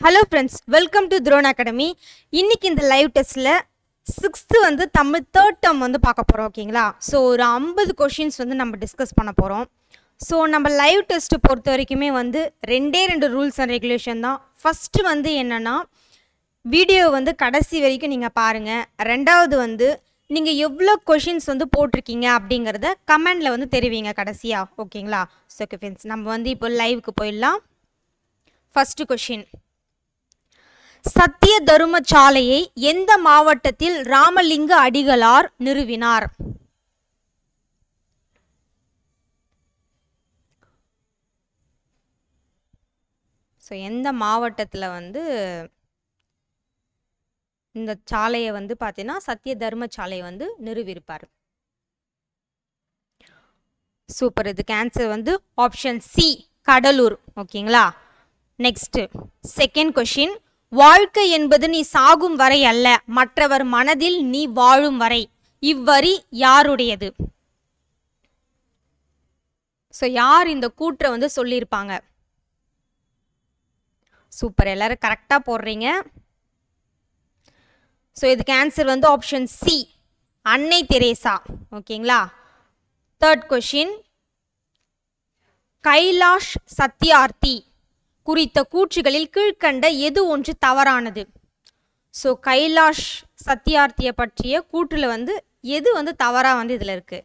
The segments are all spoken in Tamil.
hello friends welcome to drone academy இன்னைக்கு இந்த லைவ் டெஸ்ட்டில் சிக்ஸ்த்து வந்து தமிழ் தேர்ட் டேர்ம் வந்து பார்க்க போகிறோம் ஓகேங்களா ஸோ ஒரு ஐம்பது கொஷின்ஸ் வந்து நம்ம டிஸ்கஸ் பண்ண போகிறோம் ஸோ நம்ம லைவ் டெஸ்ட்டு பொறுத்த வரைக்குமே வந்து ரெண்டே ரெண்டு ரூல்ஸ் அண்ட் ரெகுலேஷன் தான் ஃபஸ்ட்டு வந்து என்னென்னா வீடியோ வந்து கடைசி வரைக்கும் நீங்கள் பாருங்கள் ரெண்டாவது வந்து நீங்கள் எவ்வளோ கொஷின்ஸ் வந்து போட்டிருக்கீங்க அப்படிங்கிறத கமெண்டில் வந்து தெரிவிங்க கடைசியாக ஓகேங்களா ஸோ ஓகே ஃப்ரெண்ட்ஸ் நம்ம வந்து இப்போ லைவுக்கு போயிடலாம் ஃபஸ்ட்டு கொஷின் சத்திய தருமசாலையை எந்த மாவட்டத்தில் ராமலிங்க அடிகளார் நிறுவினார் ஸோ எந்த மாவட்டத்தில் வந்து இந்த சாலையை வந்து பார்த்தீங்கன்னா சத்திய தர்மசாலையை வந்து நிறுவியிருப்பார் சூப்பர் இதுக்கு ஆன்சர் வந்து ஆப்ஷன் சி கடலூர் ஓகேங்களா நெக்ஸ்ட்டு செகண்ட் கொஷின் வாழ்க்கை என்பது நீ சாகும் வரை அல்ல மற்றவர் மனதில் நீ வாழும் வரை இவ்வரி யாருடையது ஸோ யார் இந்த கூற்றை வந்து சொல்லியிருப்பாங்க சூப்பர் எல்லாரும் கரெக்டாக போடுறீங்க ஸோ இதுக்கு ஆன்சர் வந்து ஆப்ஷன் சி அன்னை தெரேசா ஓகேங்களா தேர்ட் கொஷின் கைலாஷ் சத்யார்த்தி குறித்த கூற்றுகளில் கீழ்கண்ட எது ஒன்று தவறானது ஸோ கைலாஷ் சத்யார்த்தியை பற்றிய கூற்றில் வந்து எது வந்து தவறாக வந்து இதில் இருக்குது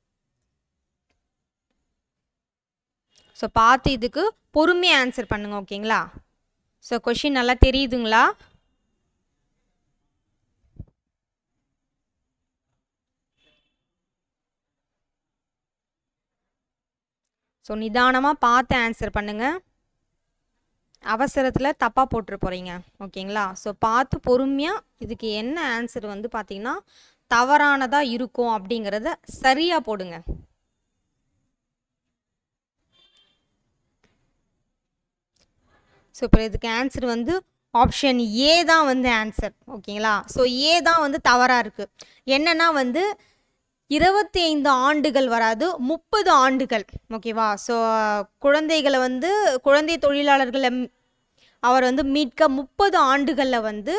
ஸோ பார்த்து இதுக்கு பொறுமையாக ஆன்சர் பண்ணுங்க ஓகேங்களா ஸோ கொஷின் நல்லா தெரியுதுங்களா ஸோ நிதானமாக பார்த்து ஆன்சர் பண்ணுங்கள் அவசரத்தில் தப்பாக போட்டுரு போகிறீங்க ஓகேங்களா ஸோ பார்த்து பொறுமையாக இதுக்கு என்ன ஆன்சர் வந்து பார்த்தீங்கன்னா தவறானதாக இருக்கும் அப்படிங்கிறத சரியாக போடுங்க ஸோ இப்போ இதுக்கு ஆன்சர் வந்து ஆப்ஷன் ஏ தான் வந்து ஆன்சர் ஓகேங்களா ஸோ ஏ தான் வந்து தவறாக இருக்குது என்னென்னா வந்து இருபத்தி ஐந்து ஆண்டுகள் வராது முப்பது ஆண்டுகள் ஓகேவா ஸோ குழந்தைகளை வந்து குழந்தை தொழிலாளர்களை அவர் வந்து மீட்க முப்பது ஆண்டுகளில் வந்து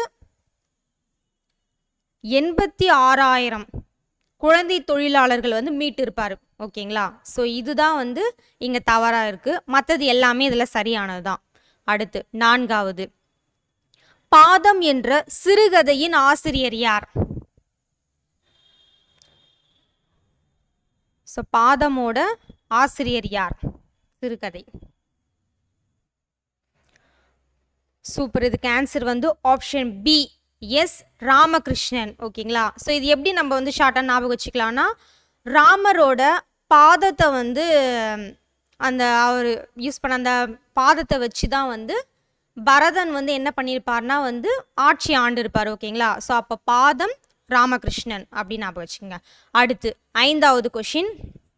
எண்பத்தி ஆறாயிரம் குழந்தை தொழிலாளர்கள் வந்து மீட்டிருப்பார் ஓகேங்களா ஸோ இதுதான் வந்து இங்கே தவறாக இருக்குது மற்றது எல்லாமே இதில் சரியானது தான் அடுத்து நான்காவது பாதம் என்ற சிறுகதையின் ஆசிரியர் யார் ஸோ பாதமோட ஆசிரியர் யார் சிறுகதை சூப்பர் இதுக்கு ஆன்சர் வந்து ஆப்ஷன் பி எஸ் ராமகிருஷ்ணன் ஓகேங்களா ஸோ இது எப்படி நம்ம வந்து ஷார்ட்டாக ஞாபகம் வச்சுக்கலாம்னா ராமரோட பாதத்தை வந்து அந்த அவர் யூஸ் பண்ண அந்த பாதத்தை வச்சு தான் வந்து பரதன் வந்து என்ன பண்ணியிருப்பார்னா வந்து ஆட்சி ஆண்டு இருப்பார் ஓகேங்களா ஸோ அப்போ பாதம் ராமகிருஷ்ணன் அப்படின்னு ஞாபகம் வச்சுக்கோங்க அடுத்து ஐந்தாவது கொஷின்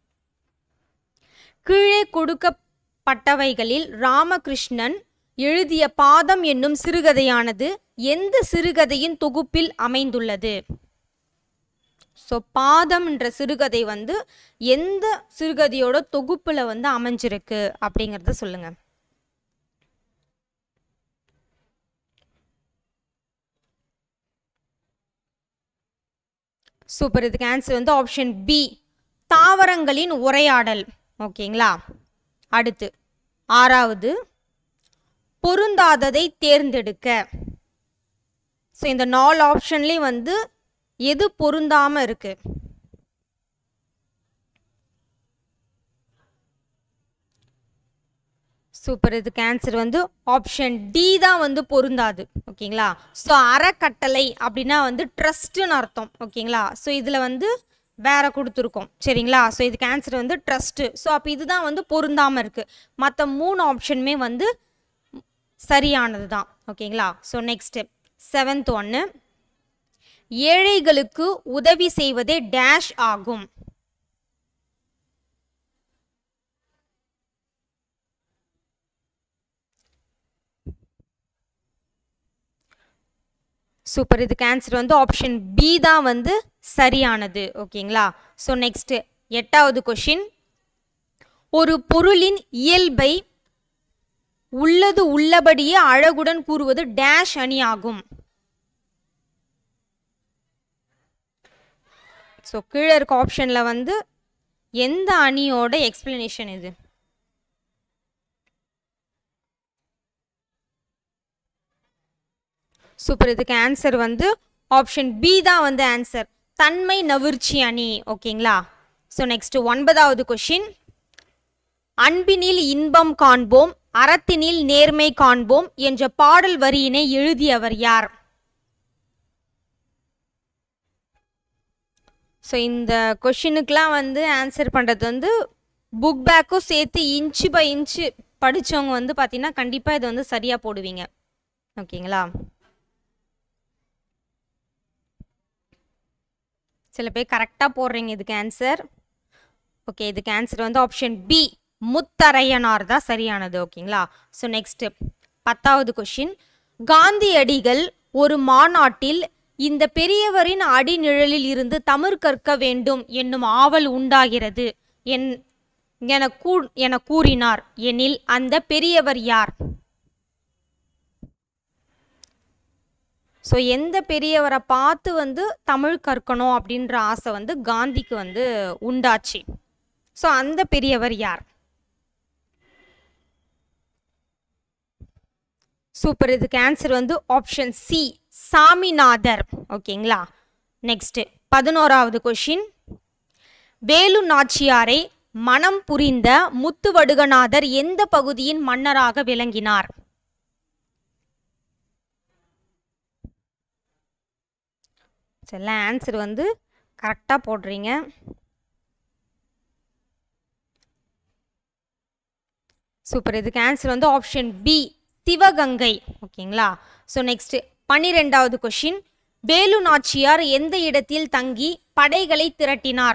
கீழே கொடுக்கப்பட்டவைகளில் ராமகிருஷ்ணன் எழுதிய பாதம் என்னும் சிறுகதையானது எந்த சிறுகதையின் தொகுப்பில் அமைந்துள்ளது ஸோ பாதம்ன்ற சிறுகதை வந்து எந்த சிறுகதையோட தொகுப்பில் வந்து அமைஞ்சிருக்கு அப்படிங்கிறத சொல்லுங்க சூப்பர் இதுக்கு ஆன்சர் வந்து ஆப்ஷன் பி தாவரங்களின் உரையாடல் ஓகேங்களா அடுத்து ஆறாவது பொருந்தாததை தேர்ந்தெடுக்க ஸோ இந்த நாலு ஆப்ஷன்லேயும் வந்து எது பொருந்தாமல் இருக்கு சூப்பர் இதுக்கு ஆன்சர் வந்து ஆப்ஷன் டி தான் வந்து பொருந்தாது ஓகேங்களா ஸோ அறக்கட்டளை அப்படின்னா வந்து ட்ரஸ்ட்டுன்னு அர்த்தம் ஓகேங்களா ஸோ இதில் வந்து வேற கொடுத்துருக்கோம் சரிங்களா ஸோ இதுக்கு ஆன்சர் வந்து ட்ரஸ்ட்டு ஸோ அப்போ இதுதான் வந்து பொருந்தாமல் இருக்குது மற்ற மூணு ஆப்ஷனுமே வந்து சரியானது தான் ஓகேங்களா ஸோ நெக்ஸ்ட்டு செவன்த் ஒன்று ஏழைகளுக்கு உதவி செய்வதே டேஷ் ஆகும் சூப்பர் இதுக்கு ஆன்சர் வந்து ஆப்ஷன் பி தான் வந்து சரியானது ஓகேங்களா ஸோ நெக்ஸ்ட்டு எட்டாவது கொஷின் ஒரு பொருளின் இயல்பை உள்ளது உள்ளபடியே அழகுடன் கூறுவது டேஷ் அணி ஆகும் ஸோ கீழே இருக்க ஆப்ஷனில் வந்து எந்த அணியோட எக்ஸ்பிளனேஷன் இது சூப்பர் இதுக்கு ஆன்சர் வந்து ஆப்ஷன் பி தான் வந்து ஆன்சர் தன்மை நவிர்ச்சி அணி ஓகேங்களா ஸோ நெக்ஸ்ட் ஒன்பதாவது கொஷின் அன்பினில் இன்பம் காண்போம் அறத்தினில் நேர்மை காண்போம் என்ற பாடல் வரியினை எழுதியவர் யார் ஸோ இந்த கொஷினுக்கெலாம் வந்து ஆன்சர் பண்ணுறது வந்து புக் பேக்கும் சேர்த்து இன்ச்சு பை இன்ச்சு படித்தவங்க வந்து பார்த்தீங்கன்னா கண்டிப்பாக இது வந்து சரியாக போடுவீங்க ஓகேங்களா சில பேர் கரெக்டாக போடுறீங்க இதுக்கு ஆன்சர் ஓகே இதுக்கு ஆன்சர் வந்து ஆப்ஷன் பி முத்தரையனார் தான் சரியானது ஓகேங்களா ஸோ நெக்ஸ்ட் பத்தாவது கொஷின் காந்தியடிகள் ஒரு மாநாட்டில் இந்த பெரியவரின் அடிநிழலில் இருந்து தமிழ் கற்க வேண்டும் என்னும் ஆவல் உண்டாகிறது என் என கூ என கூறினார் எனில் அந்த பெரியவர் யார் ஸோ எந்த பெரியவரை பார்த்து வந்து தமிழ் கற்கணும் அப்படின்ற ஆசை வந்து காந்திக்கு வந்து உண்டாச்சு ஸோ அந்த பெரியவர் யார் சூப்பர் இதுக்கு ஆன்சர் வந்து ஆப்ஷன் சி சாமிநாதர் ஓகேங்களா நெக்ஸ்ட் பதினோராவது கொஷின் வேலு நாச்சியாரை மனம் புரிந்த முத்துவடுகநாதர் எந்த பகுதியின் மன்னராக விளங்கினார் எல்லாம் ஆன்சர் வந்து கரெக்டாக போடுறீங்க சூப்பர் இதுக்கு ஆன்சர் வந்து ஆப்ஷன் பி சிவகங்கை ஓகேங்களா ஸோ நெக்ஸ்ட் பன்னிரெண்டாவது கொஷின் வேலு நாச்சியார் எந்த இடத்தில் தங்கி படைகளை திரட்டினார்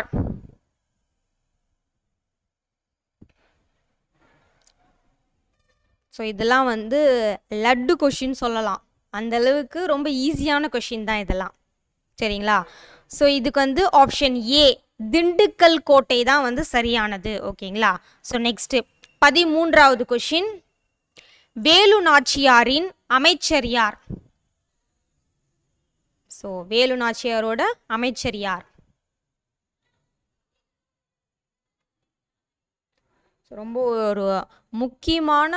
ஸோ இதெல்லாம் வந்து லட்டு கொஷின் சொல்லலாம் அந்த அளவுக்கு ரொம்ப ஈஸியான கொஷின் தான் இதெல்லாம் சரிங்களா ஸோ இதுக்கு வந்து ஆப்ஷன் ஏ திண்டுக்கல் கோட்டை தான் வந்து சரியானது ஓகேங்களா ஸோ நெக்ஸ்ட்டு பதிமூன்றாவது கொஷின் வேலு நாச்சியாரின் அமைச்சர் யார் ஸோ வேலு நாச்சியாரோட அமைச்சர் யார் ரொம்ப ஒரு முக்கியமான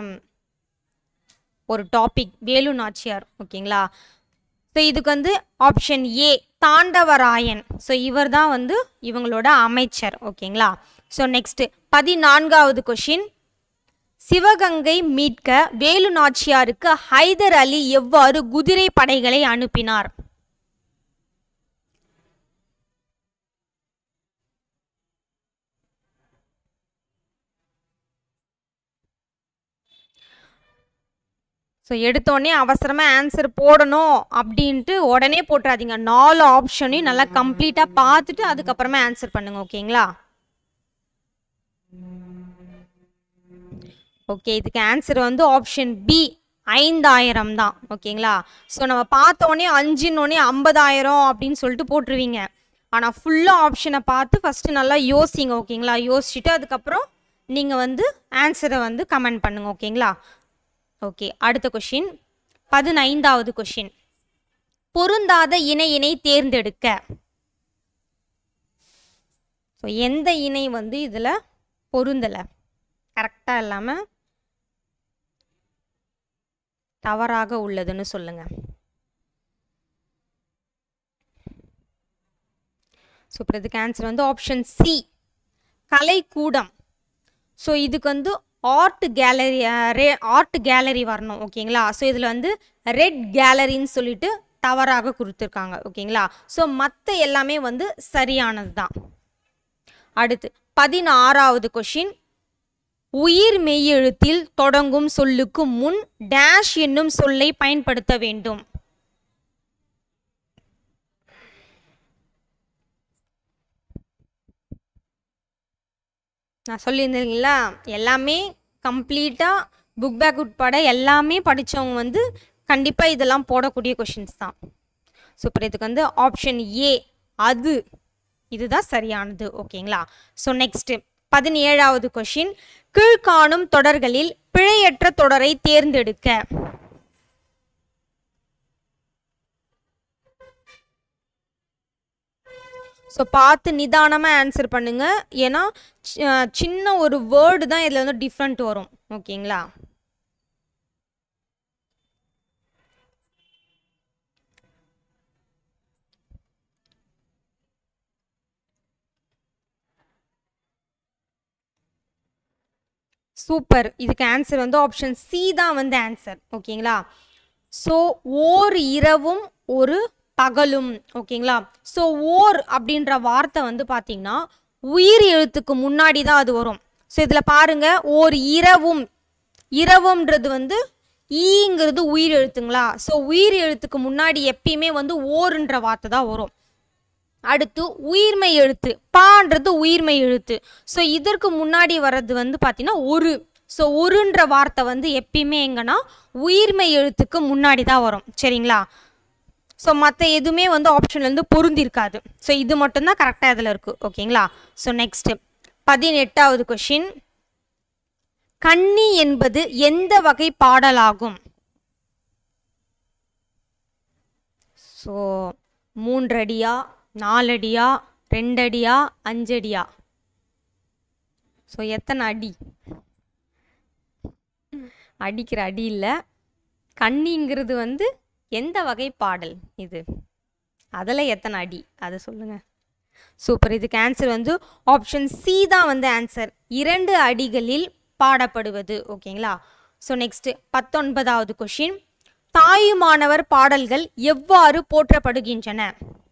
ஒரு டாபிக் வேலு நாச்சியார் ஓகேங்களா ஸோ இதுக்கு வந்து ஆப்ஷன் ஏ தாண்டவராயன் ஸோ இவர் தான் வந்து இவங்களோட அமைச்சர் ஓகேங்களா ஸோ நெக்ஸ்ட் பதினான்காவது கொஷின் சிவகங்கை மீட்க வேலு நாச்சியாருக்கு ஹைதர் அலி எவ்வாறு குதிரை படைகளை அனுப்பினார் ஸோ எடுத்தோடனே அவசரமாக ஆன்சர் போடணும் அப்படின்ட்டு உடனே போட்டுறாதீங்க நாலு ஆப்ஷனையும் நல்லா கம்ப்ளீட்டாக பார்த்துட்டு அதுக்கப்புறமா ஆன்சர் பண்ணுங்க ஓகேங்களா ஓகே இதுக்கு ஆன்சர் வந்து ஆப்ஷன் பி ஐந்தாயிரம் தான் ஓகேங்களா ஸோ நம்ம பார்த்தோன்னே அஞ்சுன்னொடனே ஐம்பதாயிரம் அப்படின்னு சொல்லிட்டு போட்டுருவீங்க ஆனால் ஃபுல்லாக ஆப்ஷனை பார்த்து ஃபஸ்ட்டு நல்லா யோசிங்க ஓகேங்களா யோசிச்சுட்டு அதுக்கப்புறம் நீங்கள் வந்து ஆன்சரை வந்து கமெண்ட் பண்ணுங்க ஓகேங்களா ஓகே அடுத்த கொஷின் பதினைந்தாவது கொஷின் பொருந்தாத இணையினை தேர்ந்தெடுக்க ஸோ எந்த இணை வந்து இதில் பொருந்தலை கரெக்டாக இல்லாமல் தவறாக உள்ளதுன்னு சொல்லுங்க சூப்பர் இதுக்கு ஆன்சர் வந்து ஆப்ஷன் சி கலைக்கூடம் ஸோ இதுக்கு வந்து ஆர்ட் கேலரி ரே ஆர்ட் கேலரி வரணும் ஓகேங்களா ஸோ இதில் வந்து ரெட் கேலரின்னு சொல்லிட்டு தவறாக கொடுத்துருக்காங்க ஓகேங்களா ஸோ மற்ற எல்லாமே வந்து சரியானது தான் அடுத்து பதினாறாவது கொஷின் உயிர் மெய்யெழுத்தில் தொடங்கும் சொல்லுக்கு முன் டேஷ் என்னும் சொல்லை பயன்படுத்த வேண்டும் நான் சொல்லியிருந்தேங்களா எல்லாமே கம்ப்ளீட்டாக புக் பேக் உட்பட எல்லாமே படித்தவங்க வந்து கண்டிப்பாக இதெல்லாம் போடக்கூடிய கொஷின்ஸ் தான் சூப்பர் இதுக்கு வந்து ஆப்ஷன் ஏ அது இதுதான் சரியானது ஓகேங்களா ஸோ நெக்ஸ்ட்டு பதினேழாவது கொஷின் கீழ்காணும் தொடர்களில் பிழையற்ற தொடரை தேர்ந்தெடுக்க ஸோ பார்த்து நிதானமாக ஆன்சர் பண்ணுங்க ஏன்னா சி- அஹ் சின்ன ஒரு வேர்டு தான் இதில் வந்து டிஃப்ரெண்ட் வரும் ஓகேங்களா சூப்பர் இதுக்கு ஆன்சர் வந்து ஆப்ஷன் சி தான் வந்து ஆன்சர் ஓகேங்களா ஸோ ஓர் இரவும் ஒரு பகலும் ஓகேங்களா ஸோ ஓர் அப்படின்ற வார்த்தை வந்து பார்த்தீங்கன்னா உயிர் எழுத்துக்கு முன்னாடி தான் அது வரும் ஸோ இதில் பாருங்க ஓர் இரவும் இரவும்ன்றது வந்து ஈங்கிறது உயிர் எழுத்துங்களா ஸோ உயிர் எழுத்துக்கு முன்னாடி எப்பயுமே வந்து ஓருன்ற வார்த்தை தான் வரும் அடுத்து உயிர்மை எழுத்து பான்றது உயிர்மை எழுத்து ஸோ இதற்கு முன்னாடி வர்றது வந்து பார்த்தீங்கன்னா ஒரு ஸோ ஒருன்ற வார்த்தை வந்து எப்பயுமே எங்கன்னா உயிர்மை எழுத்துக்கு முன்னாடி தான் வரும் சரிங்களா ஸோ மற்ற எதுவுமே வந்து ஆப்ஷன்லேருந்து பொருந்திருக்காது ஸோ இது மட்டும்தான் கரெக்டாக இதில் இருக்குது ஓகேங்களா ஸோ நெக்ஸ்ட்டு பதினெட்டாவது கொஷின் கன்னி என்பது எந்த வகை பாடலாகும் ஸோ மூன்றடியா நாலடியா ரெண்டடியா அஞ்சடியா ஸோ எத்தனை அடி அடிக்கிற அடி இல்லை கன்னிங்கிறது வந்து எந்த வகை பாடல் இது அதில் எத்தனை அடி அதை சொல்லுங்க சூப்பர் இதுக்கு ஆன்சர் வந்து ஆப்ஷன் சி தான் வந்து ஆன்சர் இரண்டு அடிகளில் பாடப்படுவது ஓகேங்களா ஸோ நெக்ஸ்ட்டு பத்தொன்பதாவது கொஷின் தாயுமானவர் பாடல்கள் எவ்வாறு போற்றப்படுகின்றன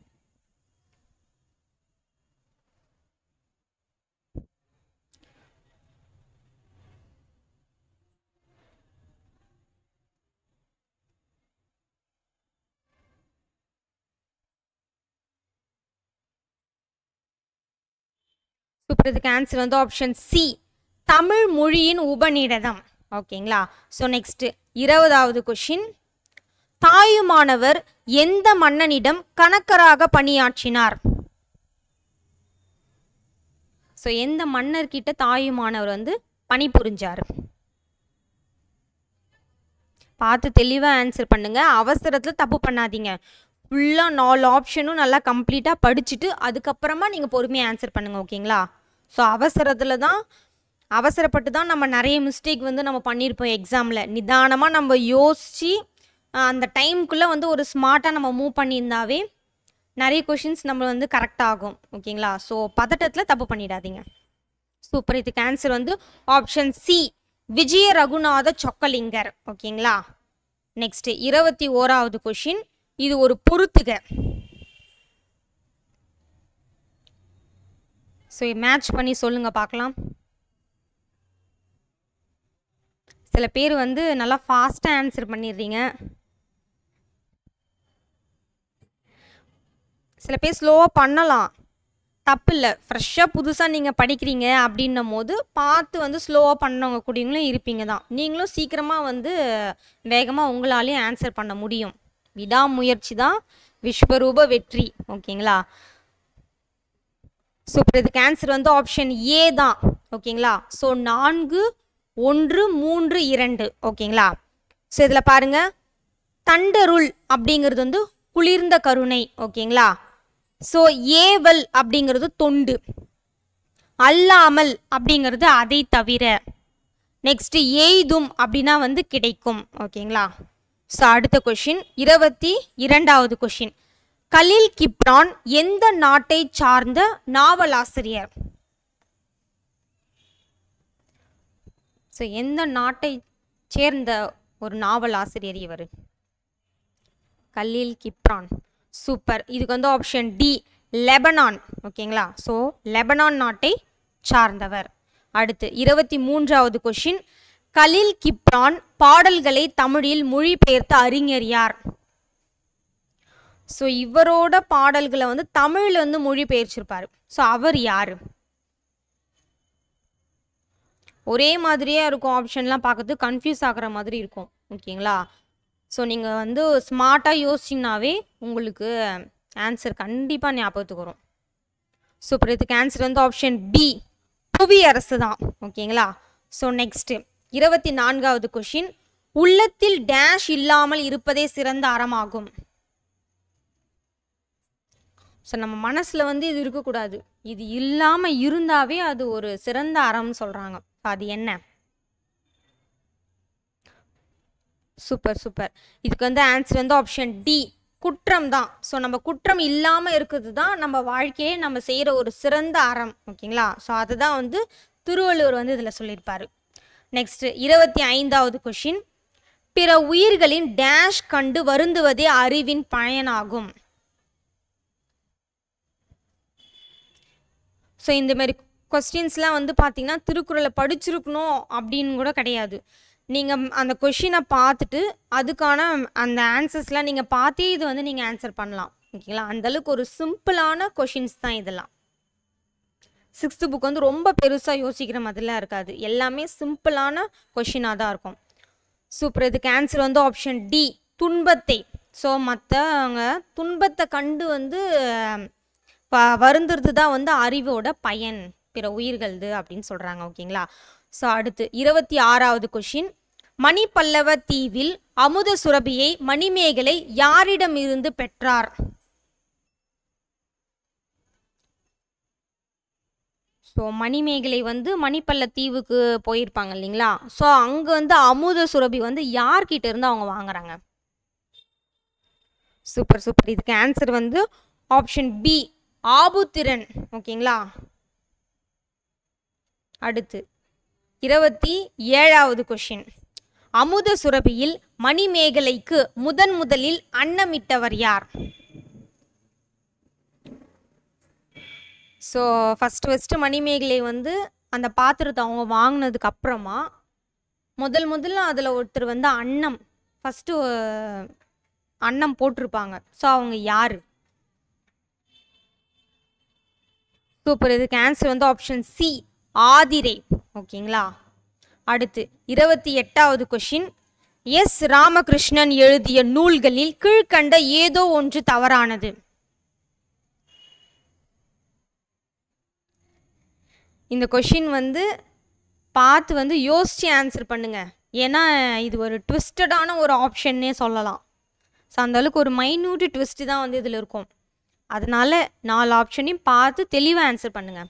சூப்பர் இதுக்கு ஆன்சர் வந்து ஆப்ஷன் சி தமிழ் மொழியின் உபநிடதம் ஓகேங்களா ஸோ நெக்ஸ்ட் இருபதாவது கொஷின் தாயுமானவர் எந்த மன்னனிடம் கணக்கராக பணியாற்றினார் ஸோ எந்த மன்னர்கிட்ட தாயுமானவர் வந்து பணிபுரிஞ்சார் பார்த்து தெளிவாக ஆன்சர் பண்ணுங்க அவசரத்தில் தப்பு பண்ணாதீங்க ஃபுல்லாக நாலு ஆப்ஷனும் நல்லா கம்ப்ளீட்டாக படிச்சுட்டு அதுக்கப்புறமா நீங்கள் பொறுமையாக ஆன்சர் பண்ணுங்க ஓகேங்களா ஸோ அவசரத்தில் தான் அவசரப்பட்டு தான் நம்ம நிறைய மிஸ்டேக் வந்து நம்ம பண்ணியிருப்போம் எக்ஸாமில் நிதானமாக நம்ம யோசித்து அந்த டைம்குள்ளே வந்து ஒரு ஸ்மார்ட்டாக நம்ம மூவ் பண்ணியிருந்தாவே நிறைய கொஷின்ஸ் நம்ம வந்து கரெக்ட் ஆகும் ஓகேங்களா ஸோ பதட்டத்தில் தப்பு பண்ணிடாதீங்க சூப்பர் இதுக்கு ஆன்சர் வந்து ஆப்ஷன் சி விஜய ரகுநாத சொக்கலிங்கர் ஓகேங்களா நெக்ஸ்ட் இருபத்தி ஓராவது கொஷின் இது ஒரு பொறுத்துக ஸோ மேட்ச் பண்ணி சொல்லுங்க பார்க்கலாம் சில பேர் வந்து நல்லா ஃபாஸ்ட்டாக ஆன்சர் பண்ணிடுறீங்க சில பேர் ஸ்லோவாக பண்ணலாம் தப்பு இல்லை ஃப்ரெஷ்ஷாக புதுசாக நீங்கள் படிக்கிறீங்க அப்படின்னும் போது பார்த்து வந்து ஸ்லோவாக பண்ணவங்க கூடியவங்களும் இருப்பீங்க தான் நீங்களும் சீக்கிரமாக வந்து வேகமாக உங்களாலேயும் ஆன்சர் பண்ண முடியும் விடாமுயற்சி தான் விஸ்வரூப வெற்றி ஓகேங்களா சூப்பர் இதுக்கு ஆன்சர் வந்து ஆப்ஷன் ஏ தான் ஓகேங்களா ஸோ நான்கு ஒன்று மூன்று இரண்டு ஓகேங்களா ஸோ இதில் பாருங்க தண்டருள் அப்படிங்கிறது வந்து குளிர்ந்த கருணை ஓகேங்களா ஸோ ஏவல் அப்படிங்கிறது தொண்டு அல்லாமல் அப்படிங்கிறது அதை தவிர நெக்ஸ்ட் எய்தும் அப்படின்னா வந்து கிடைக்கும் ஓகேங்களா ஸோ அடுத்த கொஷின் இருபத்தி இரண்டாவது கொஷின் கலீல் கிப்ரான் எந்த நாட்டை சார்ந்த நாவலாசிரியர் ஸோ எந்த நாட்டை சேர்ந்த ஒரு நாவலாசிரியர் இவர் கலீல் கிப்ரான் சூப்பர் இதுக்கு வந்து ஆப்ஷன் டி லெபனான் ஓகேங்களா ஸோ லெபனான் நாட்டை சார்ந்தவர் அடுத்து இருபத்தி மூன்றாவது கொஷின் கலீல் கிப்ரான் பாடல்களை தமிழில் மொழிபெயர்த்த அறிஞர் யார் ஸோ இவரோட பாடல்களை வந்து தமிழில் வந்து மொழிபெயர்ச்சிருப்பார் ஸோ அவர் யார் ஒரே மாதிரியே இருக்கும் ஆப்ஷன்லாம் பார்க்கறதுக்கு கன்ஃபியூஸ் ஆகுற மாதிரி இருக்கும் ஓகேங்களா ஸோ நீங்கள் வந்து ஸ்மார்ட்டாக யோசிச்சிங்கனாவே உங்களுக்கு ஆன்சர் கண்டிப்பாக ஞாபகத்துக்கு வரும் சூப்பர் இதுக்கு ஆன்சர் வந்து ஆப்ஷன் பி புவி அரசு தான் ஓகேங்களா ஸோ நெக்ஸ்ட்டு இருபத்தி நான்காவது கொஷின் உள்ளத்தில் டேஷ் இல்லாமல் இருப்பதே சிறந்த அறமாகும் ஸோ நம்ம மனசில் வந்து இது இருக்கக்கூடாது இது இல்லாமல் இருந்தாவே அது ஒரு சிறந்த அறம்னு சொல்கிறாங்க அது என்ன சூப்பர் சூப்பர் இதுக்கு வந்து ஆன்சர் வந்து ஆப்ஷன் டி குற்றம் தான் ஸோ நம்ம குற்றம் இல்லாமல் இருக்கிறது தான் நம்ம வாழ்க்கையே நம்ம செய்கிற ஒரு சிறந்த அறம் ஓகேங்களா ஸோ அதுதான் வந்து திருவள்ளுவர் வந்து இதில் சொல்லியிருப்பாரு நெக்ஸ்ட் இருபத்தி ஐந்தாவது கொஷின் பிற உயிர்களின் டேஷ் கண்டு வருந்துவதே அறிவின் பயனாகும் ஸோ இந்த மாதிரி கொஸ்டின்ஸ்லாம் வந்து பார்த்தீங்கன்னா திருக்குறளை படிச்சிருக்கணும் அப்படின்னு கூட கிடையாது நீங்கள் அந்த கொஷினை பார்த்துட்டு அதுக்கான அந்த ஆன்சர்ஸ்லாம் நீங்கள் பார்த்தே இது வந்து நீங்கள் ஆன்சர் பண்ணலாம் ஓகேங்களா அந்தளவுக்கு ஒரு சிம்பிளான கொஷின்ஸ் தான் இதெல்லாம் சிக்ஸ்த்து புக் வந்து ரொம்ப பெருசாக யோசிக்கிற மாதிரிலாம் இருக்காது எல்லாமே சிம்பிளான கொஷினாக தான் இருக்கும் சூப்பர் இதுக்கு ஆன்சர் வந்து ஆப்ஷன் டி துன்பத்தை ஸோ மற்றவங்க துன்பத்தை கண்டு வந்து வ- வருந்துறது தான் வந்து அறிவோட பயன் பிற உயிர்களது அப்படின்னு சொல்கிறாங்க ஓகேங்களா ஸோ அடுத்து இருபத்தி ஆறாவது கொஷின் மணிப்பல்லவ தீவில் அமுத சுரபியை மணிமேகலை யாரிடமிருந்து பெற்றார் ஸோ மணிமேகலை வந்து மணிப்பல்ல தீவுக்கு போயிருப்பாங்க இல்லைங்களா ஸோ அங்கே வந்து அமுத சுரபி வந்து யார்கிட்ட இருந்து அவங்க வாங்குறாங்க சூப்பர் சூப்பர் இதுக்கு ஆன்சர் வந்து ஆப்ஷன் பி ஆபுத்திரன் ஓகேங்களா அடுத்து இருபத்தி ஏழாவது கொஷின் அமுத சுரபியில் மணிமேகலைக்கு முதன் முதலில் அன்னமிட்டவர் யார் ஸோ ஃபஸ்ட்டு ஃபஸ்ட்டு மணிமேகலை வந்து அந்த பாத்திரத்தை அவங்க வாங்கினதுக்கு அப்புறமா முதல் முதல்ல அதில் ஒருத்தர் வந்து அன்னம் ஃபஸ்ட்டு அன்னம் போட்டிருப்பாங்க ஸோ அவங்க யார் சூப்பர் இதுக்கு ஆன்சர் வந்து ஆப்ஷன் சி ஆதிரை ஓகேங்களா அடுத்து இருபத்தி எட்டாவது கொஷின் எஸ் ராமகிருஷ்ணன் எழுதிய நூல்களில் கீழ்க்கண்ட ஏதோ ஒன்று தவறானது இந்த கொஷின் வந்து பார்த்து வந்து யோசிச்சு ஆன்சர் பண்ணுங்க ஏன்னா இது ஒரு ட்விஸ்டடான ஒரு ஆப்ஷன்னே சொல்லலாம் ஸோ அந்த அளவுக்கு ஒரு மைன்யூட் ட்விஸ்ட் தான் வந்து இதில் இருக்கும் அதனால நாலு ஆப்ஷனையும் பார்த்து தெளிவாக ஆன்சர் பண்ணுங்க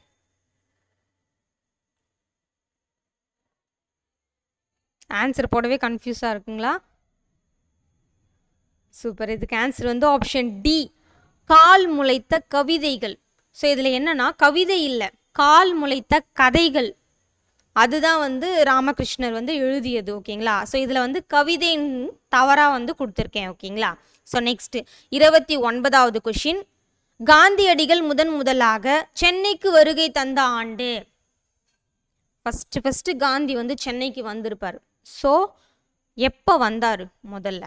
ஆன்சர் போடவே கன்ஃபியூஸாக இருக்குங்களா சூப்பர் இதுக்கு ஆன்சர் வந்து ஆப்ஷன் டி கால் முளைத்த கவிதைகள் ஸோ இதில் என்னன்னா கவிதை இல்லை கால் முளைத்த கதைகள் அதுதான் வந்து ராமகிருஷ்ணர் வந்து எழுதியது ஓகேங்களா ஸோ இதில் வந்து கவிதைன்னு தவறாக வந்து கொடுத்துருக்கேன் ஓகேங்களா ஸோ நெக்ஸ்ட்டு இருபத்தி ஒன்பதாவது கொஷின் காந்தியடிகள் முதன் முதலாக சென்னைக்கு வருகை தந்த ஆண்டு ஃபஸ்ட்டு ஃபஸ்ட்டு காந்தி வந்து சென்னைக்கு வந்திருப்பார் ஸோ எப்போ வந்தார் முதல்ல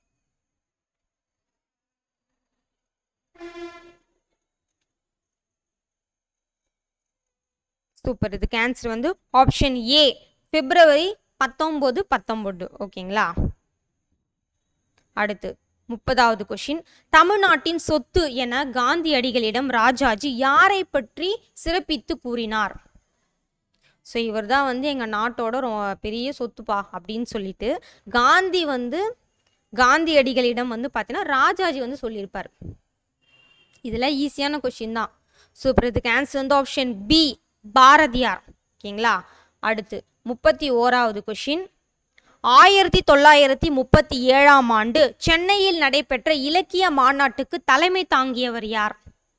சூப்பர் இதுக்கு ஆன்சர் வந்து ஆப்ஷன் ஏ பிப்ரவரி பத்தொம்போது பத்தொம்போது ஓகேங்களா அடுத்து முப்பதாவது கொஷின் தமிழ்நாட்டின் சொத்து என காந்தியடிகளிடம் ராஜாஜி யாரை பற்றி சிறப்பித்து கூறினார் ஸோ இவர் தான் வந்து எங்கள் நாட்டோட ரொ பெரிய சொத்துப்பா அப்படின்னு சொல்லிட்டு காந்தி வந்து காந்தியடிகளிடம் வந்து பார்த்தீங்கன்னா ராஜாஜி வந்து சொல்லியிருப்பார் இதில் ஈஸியான கொஷின் தான் சூப்பர் இதுக்கு ஆன்சர் வந்து ஆப்ஷன் பி பாரதியார் ஓகேங்களா அடுத்து முப்பத்தி ஓராவது கொஷின் ஆயிரத்தி தொள்ளாயிரத்தி முப்பத்தி ஏழாம் ஆண்டு சென்னையில் நடைபெற்ற இலக்கிய மாநாட்டுக்கு தலைமை தாங்கியவர் யார்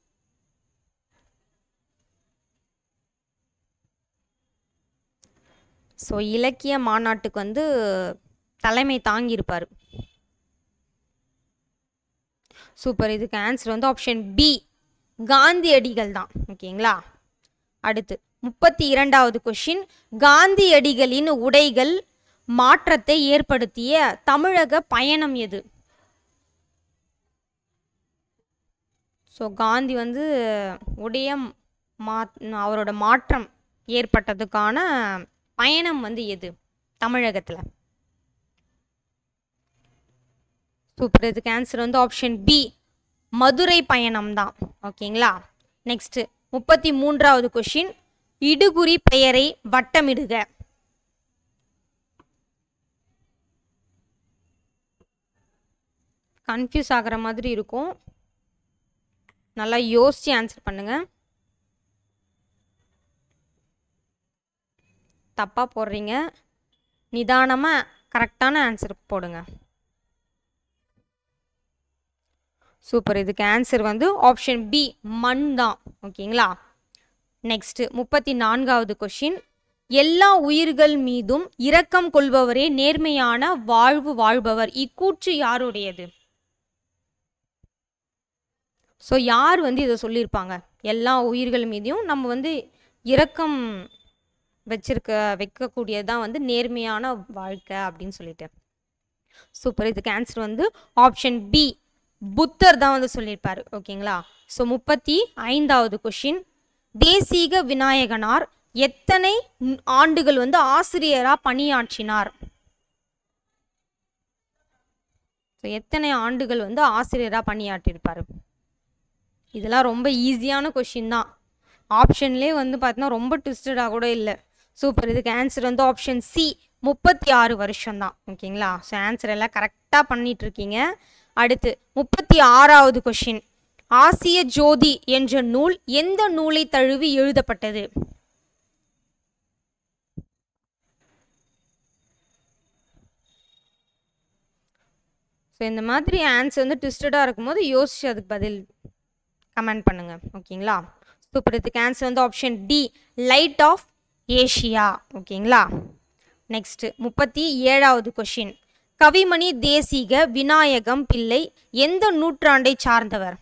ஸோ இலக்கிய மாநாட்டுக்கு வந்து தலைமை தாங்கியிருப்பார் சூப்பர் இதுக்கு ஆன்சர் வந்து ஆப்ஷன் பி காந்தியடிகள் தான் ஓகேங்களா அடுத்து முப்பத்தி இரண்டாவது கொஷின் காந்தியடிகளின் உடைகள் மாற்றத்தை ஏற்படுத்திய தமிழக பயணம் எது ஸோ காந்தி வந்து உடைய மா அவரோட மாற்றம் ஏற்பட்டதுக்கான பயணம் வந்து எது தமிழகத்தில் சூப்பர் இதுக்கு ஆன்சர் வந்து ஆப்ஷன் பி மதுரை பயணம் தான் ஓகேங்களா நெக்ஸ்ட் முப்பத்தி மூன்றாவது கொஷின் இடுகுறி பெயரை வட்டமிடுக கன்ஃபியூஸ் ஆகிற மாதிரி இருக்கும் நல்லா யோசித்து ஆன்சர் பண்ணுங்கள் தப்பாக போடுறீங்க நிதானமாக கரெக்டான ஆன்சர் போடுங்க சூப்பர் இதுக்கு ஆன்சர் வந்து ஆப்ஷன் பி மண் தான் ஓகேங்களா நெக்ஸ்ட்டு முப்பத்தி நான்காவது கொஷின் எல்லா உயிர்கள் மீதும் இரக்கம் கொள்பவரே நேர்மையான வாழ்வு வாழ்பவர் இக்கூற்று யாருடையது ஸோ யார் வந்து இதை சொல்லியிருப்பாங்க எல்லா உயிர்கள் மீதையும் நம்ம வந்து இரக்கம் வச்சிருக்க வைக்கக்கூடியது தான் வந்து நேர்மையான வாழ்க்கை அப்படின்னு சொல்லிட்டு சூப்பர் இதுக்கு ஆன்சர் வந்து ஆப்ஷன் பி புத்தர் தான் வந்து சொல்லியிருப்பாரு ஓகேங்களா ஸோ முப்பத்தி ஐந்தாவது கொஷின் தேசீக விநாயகனார் எத்தனை ந- ஆண்டுகள் வந்து ஆசிரியராக பணியாற்றினார் ஸோ எத்தனை ஆண்டுகள் வந்து ஆசிரியராக பணியாற்றியிருப்பார் இதெல்லாம் ரொம்ப ஈஸியான கொஷின் தான் ஆப்ஷன்லேயே வந்து பார்த்தீங்கன்னா ரொம்ப ட்விஸ்டடாக கூட இல்லை சூப்பர் இதுக்கு ஆன்சர் வந்து ஆப்ஷன் சி முப்பத்தி ஆறு வருஷம் தான் ஓகேங்களா ஸோ ஆன்சர் எல்லாம் கரெக்டாக பண்ணிட்டு இருக்கீங்க அடுத்து முப்பத்தி ஆறாவது கொஷின் ஆசிய ஜோதி என்ற நூல் எந்த நூலை தழுவி எழுதப்பட்டது ஸோ இந்த மாதிரி ஆன்சர் வந்து ட்விஸ்டடாக இருக்கும்போது யோசிச்சு அதுக்கு பதில் கமெண்ட் பண்ணுங்க ஓகேங்களா சூப்பர் இதுக்கு ஆன்சர் வந்து option D light of Asia ஓகேங்களா நெக்ஸ்ட் முப்பத்தி ஏழாவது கொஷின் கவிமணி தேசிக விநாயகம் பிள்ளை எந்த நூற்றாண்டை சார்ந்தவர்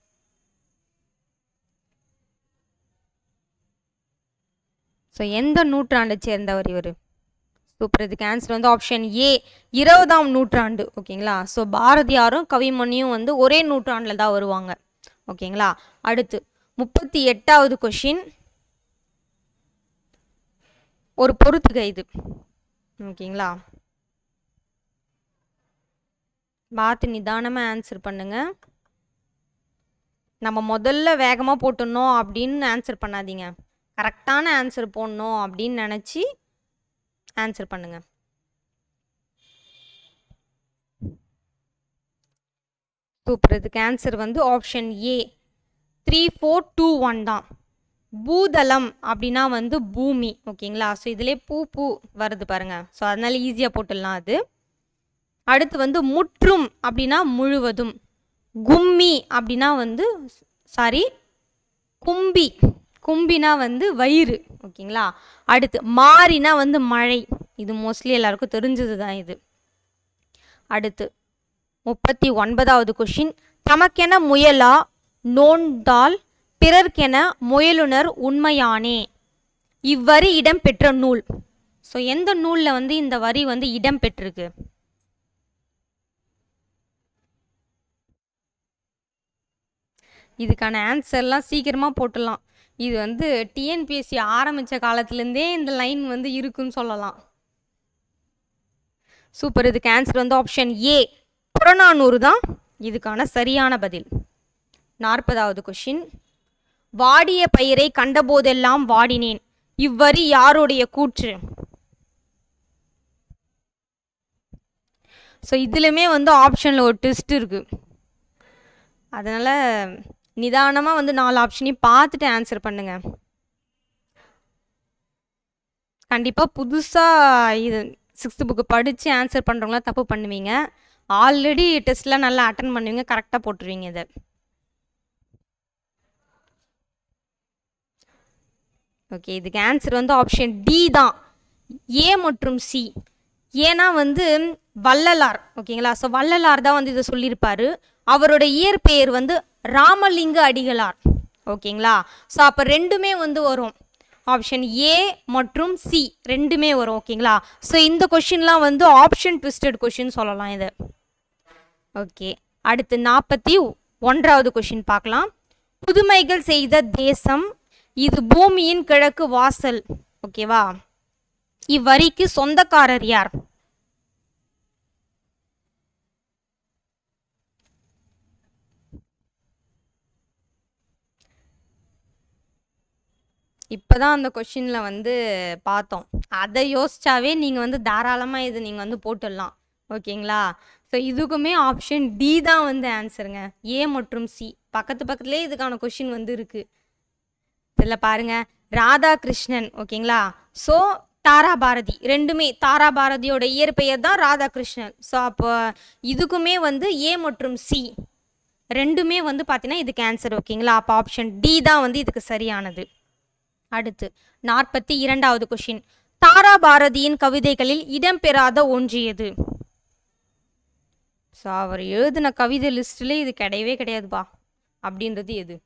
ஸோ எந்த நூற்றாண்டை சேர்ந்தவர் இவர் சூப்பர் இதுக்கு ஆன்சர் வந்து ஆப்ஷன் ஏ இருபதாம் நூற்றாண்டு ஓகேங்களா ஸோ பாரதியாரும் கவிமணியும் வந்து ஒரே நூற்றாண்டில் தான் வருவாங்க ஓகேங்களா அடுத்து முப்பத்தி எட்டாவது கொஷின் ஒரு பொறுத்துக இது ஓகேங்களா பார்த்து நிதானமாக ஆன்சர் பண்ணுங்க நம்ம முதல்ல வேகமாக போட்டுடணும் அப்படின்னு ஆன்சர் பண்ணாதீங்க கரெக்டான ஆன்சர் போடணும் அப்படின்னு நினச்சி ஆன்சர் பண்ணுங்க சூப்பர் இதுக்கு ஆன்சர் வந்து option A three four two one தான் பூதளம் அப்படின்னா வந்து பூமி ஓகேங்களா ஸோ இதிலே பூ பூ வருது பாருங்க ஸோ அதனால ஈஸியாக போட்டுடலாம் அது அடுத்து வந்து முற்றும் அப்படின்னா முழுவதும் கும்மி அப்படின்னா வந்து சாரி கும்பி கும்பினா வந்து வயிறு ஓகேங்களா அடுத்து மாறினா வந்து மழை இது மோஸ்ட்லி எல்லாருக்கும் தெரிஞ்சது தான் இது அடுத்து முப்பத்தி ஒன்பதாவது கொஷின் தமக்கென முயலா நோண்டால் பிறர்க்கென முயலுனர் உண்மையானே இவ்வரி இடம்பெற்ற நூல் ஸோ எந்த நூலில் வந்து இந்த வரி வந்து இடம்பெற்றிருக்கு இதுக்கான ஆன்சர்லாம் சீக்கிரமாக போட்டுடலாம் இது வந்து டிஎன்பிஎஸ்சி ஆரம்பித்த காலத்துலேருந்தே இந்த லைன் வந்து இருக்குன்னு சொல்லலாம் சூப்பர் இதுக்கு ஆன்சர் வந்து ஆப்ஷன் ஏ புறநானூறு தான் இதுக்கான சரியான பதில் நாற்பதாவது கொஷின் வாடிய பயிரை கண்டபோதெல்லாம் வாடினேன் இவ்வரி யாருடைய கூற்று ஸோ இதுலையுமே வந்து ஆப்ஷனில் ஒரு ட்விஸ்ட் இருக்கு அதனால் நிதானமாக வந்து நாலு ஆப்ஷனையும் பார்த்துட்டு ஆன்சர் பண்ணுங்க கண்டிப்பாக புதுசாக இது சிக்ஸ்த்து புக்கு படித்து ஆன்சர் பண்ணுறவங்களாம் தப்பு பண்ணுவீங்க ஆல்ரெடி டெஸ்ட்லாம் நல்லா அட்டன் பண்ணுவீங்க கரெக்டாக போட்டுருவீங்க இதை ஓகே இதுக்கு ஆன்சர் வந்து ஆப்ஷன் டி தான் ஏ மற்றும் சி ஏன்னா வந்து வள்ளலார் ஓகேங்களா ஸோ வள்ளலார் தான் வந்து இதை சொல்லியிருப்பாரு அவரோட இயற்பெயர் வந்து ராமலிங்க அடிகளார் ஓகேங்களா ஸோ அப்போ ரெண்டுமே வந்து வரும் ஆப்ஷன் ஏ மற்றும் சி ரெண்டுமே வரும் ஓகேங்களா ஸோ இந்த கொஷின்லாம் வந்து ஆப்ஷன் ட்விஸ்டட் கொஷின் சொல்லலாம் இதை ஓகே அடுத்து நாற்பத்தி ஒன்றாவது கொஷின் பார்க்கலாம் புதுமைகள் செய்த தேசம் இது பூமியின் கிழக்கு வாசல் ஓகேவா இவ்வரிக்கு சொந்தக்காரர் யார் இப்போதான் அந்த கொஷினில் வந்து பார்த்தோம் அதை யோசிச்சாவே நீங்கள் வந்து தாராளமாக இது நீங்கள் வந்து போட்டுடலாம் ஓகேங்களா ஸோ இதுக்குமே ஆப்ஷன் டி தான் வந்து ஆன்சருங்க ஏ மற்றும் சி பக்கத்து பக்கத்துலேயே இதுக்கான கொஷின் வந்து இருக்கு இதில் பாருங்க ராதாகிருஷ்ணன் ஓகேங்களா ஸோ தாரா பாரதி ரெண்டுமே தாரா பாரதியோட இயற்பெயர் தான் ராதாகிருஷ்ணன் ஸோ அப்போ இதுக்குமே வந்து ஏ மற்றும் சி ரெண்டுமே வந்து பார்த்தீங்கன்னா இதுக்கு ஆன்சர் ஓகேங்களா அப்போ ஆப்ஷன் டி தான் வந்து இதுக்கு சரியானது அடுத்து நாற்பத்தி இரண்டாவது கொஷின் தாரா பாரதியின் கவிதைகளில் இடம்பெறாத ஒன்று எது ஸோ அவர் எழுதின கவிதை லிஸ்ட்டில் இது கிடையவே கிடையாதுப்பா அப்படின்றது எது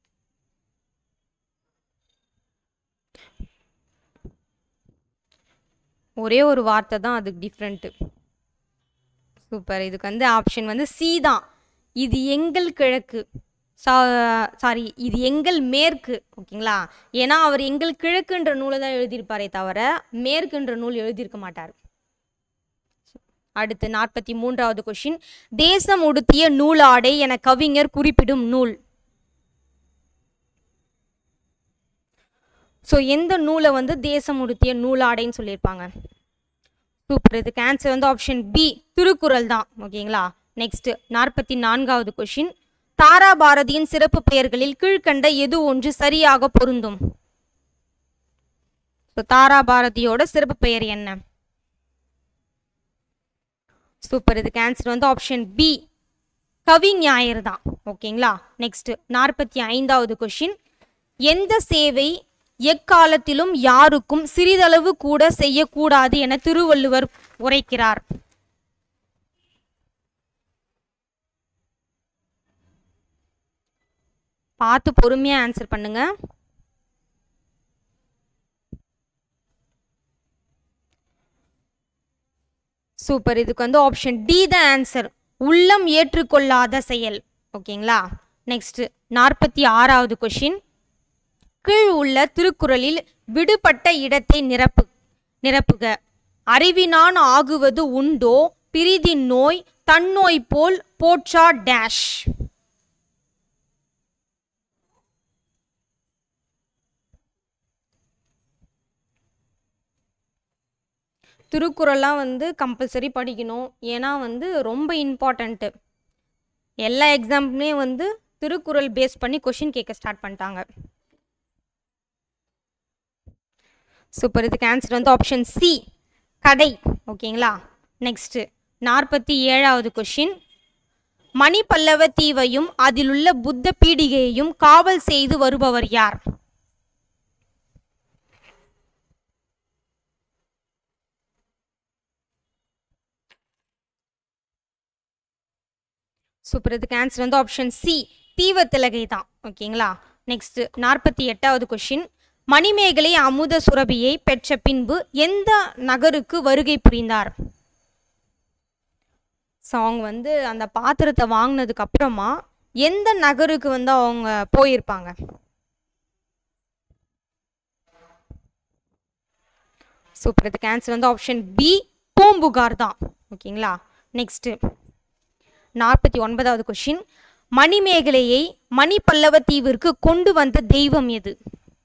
ஒரே ஒரு வார்த்தை தான் அதுக்கு டிஃப்ரெண்ட்டு சூப்பர் இதுக்கு வந்து ஆப்ஷன் வந்து சி தான் இது எங்கள் கிழக்கு சாரி இது எங்கள் மேற்கு ஓகேங்களா ஏன்னா அவர் எங்கள் கிழக்குன்ற நூலை தான் எழுதியிருப்பாரே தவிர மேற்குன்ற நூல் எழுதியிருக்க மாட்டார் அடுத்து நாற்பத்தி மூன்றாவது கொஷின் தேசம் உடுத்திய நூலாடை என கவிஞர் குறிப்பிடும் நூல் ஸோ எந்த நூலை வந்து தேசம் உடுத்திய நூலாடைன்னு சொல்லியிருப்பாங்க சூப்பர் இதுக்கு ஆன்சர் வந்து ஆப்ஷன் பி திருக்குறள் தான் ஓகேங்களா நெக்ஸ்ட் நாற்பத்தி நான்காவது கொஷின் தாரா பாரதியின் சிறப்பு பெயர்களில் கீழ்கண்ட எது ஒன்று சரியாக பொருந்தும் ஸோ தாரா பாரதியோட சிறப்பு பெயர் என்ன சூப்பர் இதுக்கு ஆன்சர் வந்து ஆப்ஷன் பி கவிஞாயர் தான் ஓகேங்களா நெக்ஸ்ட் நாற்பத்தி ஐந்தாவது கொஷின் எந்த சேவை எக்காலத்திலும் யாருக்கும் சிறிதளவு கூட செய்யக்கூடாது என திருவள்ளுவர் உரைக்கிறார் பார்த்து பொறுமையா ஆன்சர் பண்ணுங்க சூப்பர் இதுக்கு வந்து ஆப்ஷன் டி த ஆன்சர் உள்ளம் ஏற்றுக்கொள்ளாத செயல் ஓகேங்களா நெக்ஸ்ட் நாற்பத்தி ஆறாவது கொஷின் கீழ் உள்ள திருக்குறளில் விடுபட்ட இடத்தை நிரப்பு நிரப்புக அறிவினான் ஆகுவது உண்டோ பிரிதின் நோய் தன்னோய் போல் போற்றா டேஷ் திருக்குறள்லாம் வந்து கம்பல்சரி படிக்கணும் ஏன்னா வந்து ரொம்ப இம்பார்ட்டண்ட்டு எல்லா எக்ஸாம்லேயும் வந்து திருக்குறள் பேஸ் பண்ணி கொஷின் கேட்க ஸ்டார்ட் பண்ணிட்டாங்க சூப்பர் இதுக்கு ஆன்சர் வந்து ஆப்ஷன் சி கடை ஓகேங்களா நெக்ஸ்ட்டு நாற்பத்தி ஏழாவது கொஷின் மணிப்பல்லவ தீவையும் அதிலுள்ள புத்த பீடிகையையும் காவல் செய்து வருபவர் யார் சூப்பர் இதுக்கு ஆன்சர் வந்து ஆப்ஷன் சி தீவத்திலகை தான் ஓகேங்களா நெக்ஸ்ட் நாற்பத்தி எட்டாவது கொஷின் மணிமேகலை அமுத சுரபியை பெற்ற பின்பு எந்த நகருக்கு வருகை புரிந்தார் ஸோ அவங்க வந்து அந்த பாத்திரத்தை வாங்கினதுக்கு அப்புறமா எந்த நகருக்கு வந்து அவங்க போயிருப்பாங்க சூப்பர் இதுக்கு ஆன்சர் வந்து ஆப்ஷன் பி பூம்புகார் தான் ஓகேங்களா நெக்ஸ்ட்டு நாற்பத்தி ஒன்பதாவது கொஷின் மணிமேகலையை மணிப்பல்லவ தீவிற்கு கொண்டு வந்த தெய்வம் எது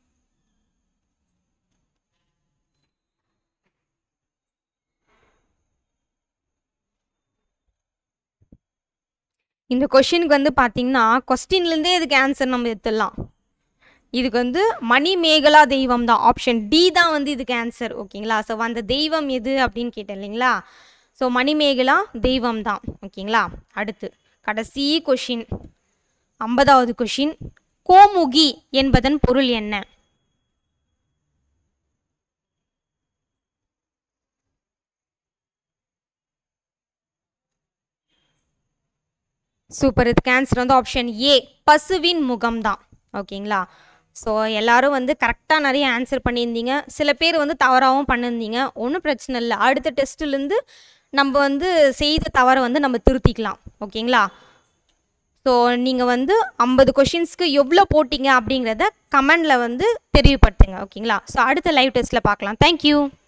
இந்த கொஷினுக்கு வந்து பார்த்தீங்கன்னா கொஸ்டின்லேருந்தே இதுக்கு ஆன்சர் நம்ம எடுத்துடலாம் இதுக்கு வந்து மணிமேகலா தெய்வம் தான் ஆப்ஷன் டி தான் வந்து இதுக்கு ஆன்சர் ஓகேங்களா ஸோ அந்த தெய்வம் எது அப்படின்னு கேட்டேன் இல்லைங்களா ஸோ மணிமேகலா தெய்வம் தான் ஓகேங்களா அடுத்து கடைசி கொஷின் ஐம்பதாவது கொஷின் கோமுகி என்பதன் பொருள் என்ன சூப்பர் இதுக்கு ஆன்சர் வந்து ஆப்ஷன் ஏ பசுவின் முகம் தான் ஓகேங்களா ஸோ எல்லாரும் வந்து கரெக்டாக நிறைய ஆன்சர் பண்ணியிருந்தீங்க சில பேர் வந்து தவறாகவும் பண்ணியிருந்தீங்க ஒன்றும் பிரச்சனை இல்லை அடுத்த டெஸ்ட்டுலேருந்து நம்ம வந்து செய்த தவறை வந்து நம்ம திருத்திக்கலாம் ஓகேங்களா ஸோ நீங்கள் வந்து ஐம்பது கொஷின்ஸ்க்கு எவ்வளோ போட்டிங்க அப்படிங்கிறத கமெண்டில் வந்து தெரியப்படுத்துங்க ஓகேங்களா ஸோ அடுத்த லைவ் டெஸ்ட்டில் பார்க்கலாம் தேங்க்யூ